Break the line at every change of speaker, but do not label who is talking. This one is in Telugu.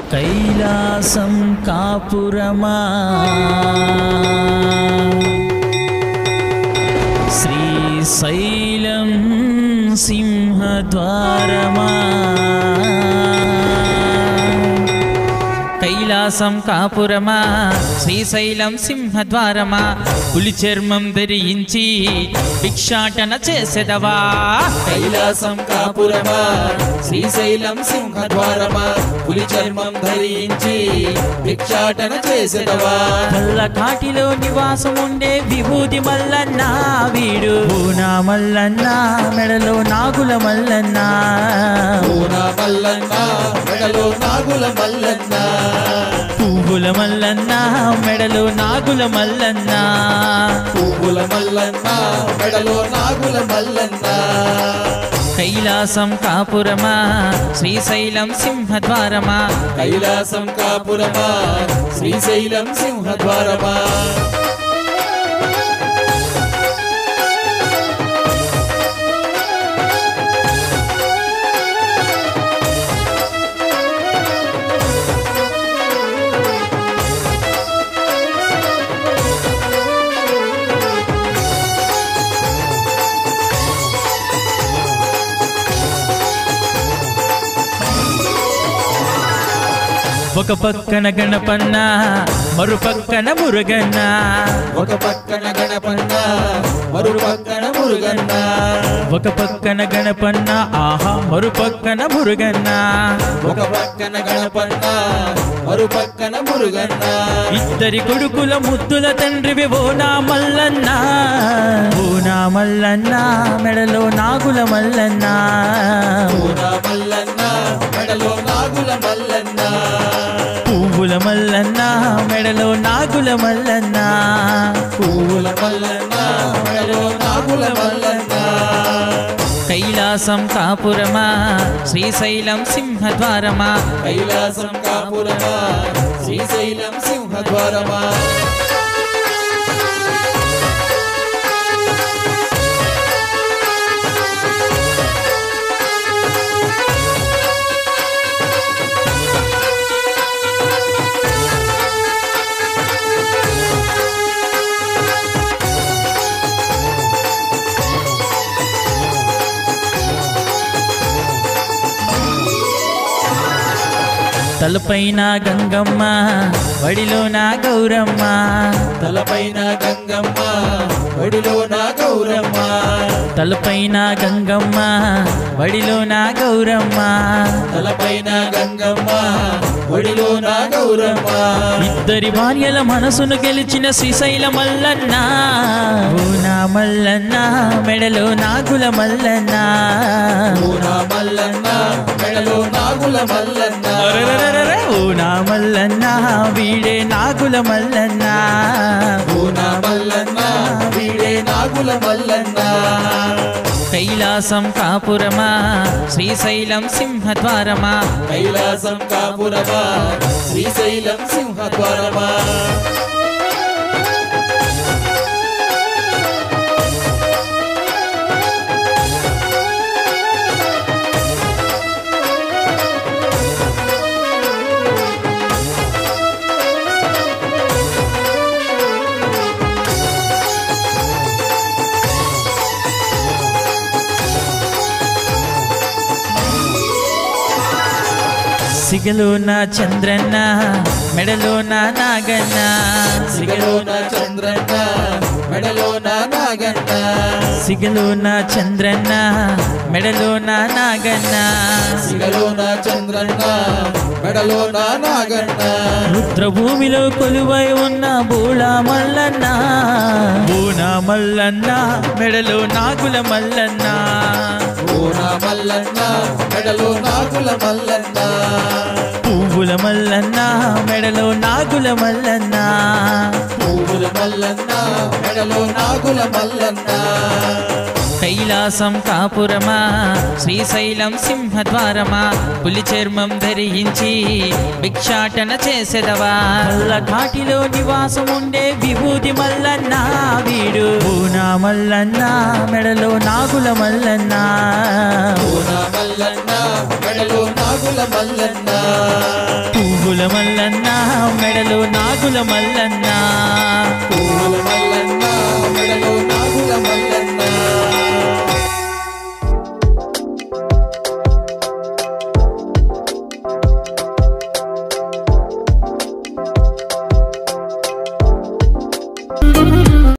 కైలాసం కాపురమా శ్రీశైలం సింహద్వారమా కైలాసం కాపురమా శ్రీశైలం సింహద్వారమా పులి చర్మం ధరించి భిక్షాటన చేసెదవా
కైలాసం కాపురమా శ్రీశైలం సింహద్వారమా పులి చర్మం ధరించి భిక్షాటన చేసేదవా
కళ్ళ కాటిలో నివాసం ఉండే విభూతి మల్లన్న వీడు పూనా మల్లన్న మెడలో నాగుల మల్లన్న
పూనా మల్లన్న మెడలో నాగుల మల్లన్న
పువ్వుల మల్లన్న మెడలో నాగుల మల్లన్న
పువ్వుల మల్లన్న మెడలో నాగుల మల్లన్న
కైలాసం కాపురమా శ్రీశైలం సింహద్వారమా
కైలాసం కాపురమా శ్రీశైలం సింహద్వారమా
ఒక పక్కన గణపన్న మరు పక్కన మురుగన్న
ఒక పక్కన గణపన్న మరు పక్కన మురుగన్న
ఒక పక్కన గణపన్న ఆహా మరు పక్కన మురుగన్న
ఒక పక్కన గణపన్న మరు పక్కన మురుగన్న
ఇద్దరి కొడుకుల ముద్దుల తండ్రివి ఓ నా మల్లన్న ఓ నా మల్లన్న మెడలో నాగుల మల్లన్న
పూనా మల్లన్న మెడలో నాగుల మల్లన్న
పువ్వుల మల్లన్న మెడలో నాగుల మల్లన్న
పువ్వుల మల్లన్న మెడలో నాగుల మల్లన్న
కైలాసం కాపురమా శ్రీశైలం సింహద్వారమా
కైలాసం కాపురమా శ్రీశైలం సింహద్వారమా
తలపైన గంగమ్మ వడిలోన గౌరమ్మ
తలపైన గంగమ్మ ఒడిలో నా గౌరమ్మ
తలపైన గంగమ్మ వడిలోన గౌరమ్మ
తలపైన గంగమ్మ ఒడిలో నా గౌరమ్మ
ఇద్దరి భార్యల మనసును గెలిచిన శ్రీశైల మల్లన్న ఓ నా మల్లన్న మెడలో నాగుల మల్లన్న
పూనా మల్లన్న మెడలో నాగుల మల్లన్న
అరెరెరెరెరె, ఓ నా మల్లన్న వీడే నాగుల మల్లన్న
పూనా మల్లన్న వీడే నాగుల మల్లన్న
కైలాసం కాపురమా శ్రీశైలం సింహద్వారమా
కైలాసం కాపురమా శ్రీశైలం సింహద్వారమా
సిగలో నా చంద్రన్న మెడలో నా నాగన్న
సిగలో నా చంద్రన్న మెడలో నా నాగన్న
సిగలో నా చంద్రన్న మెడలో నా నాగన్న
సిగలో నా చంద్రన్న మెడలో నా నాగన్న
రుద్రభూమిలో కొలువై ఉన్న బూళా మల్లన్న బూనా మల్లన్న మెడలో నాగుల మల్లన్న
పూనా మల్లన్న మెడలో నాగుల మల్లన్న
పువ్వుల మల్లన్న మెడలో నాగుల మల్లన్న
పువ్వుల మల్లన్న మెడలో నాగుల మల్లన్న
కైలాసం కాపురమా శ్రీశైలం సింహద్వారమా పులి చర్మం ధరించి భిక్షాటన చేసెదవా మల్ల ఘాటిలో నివాసం ఉండే విభూతి మల్లన్న వీడు పూనా మల్లన్న మెడలో నాగుల మల్లన్న
పూనా మల్లన్న మెడలో నాగుల నాగుల మల్లన్న
పువ్వుల మల్లన్న మెడలో నాగుల మల్లన్న
పువ్వుల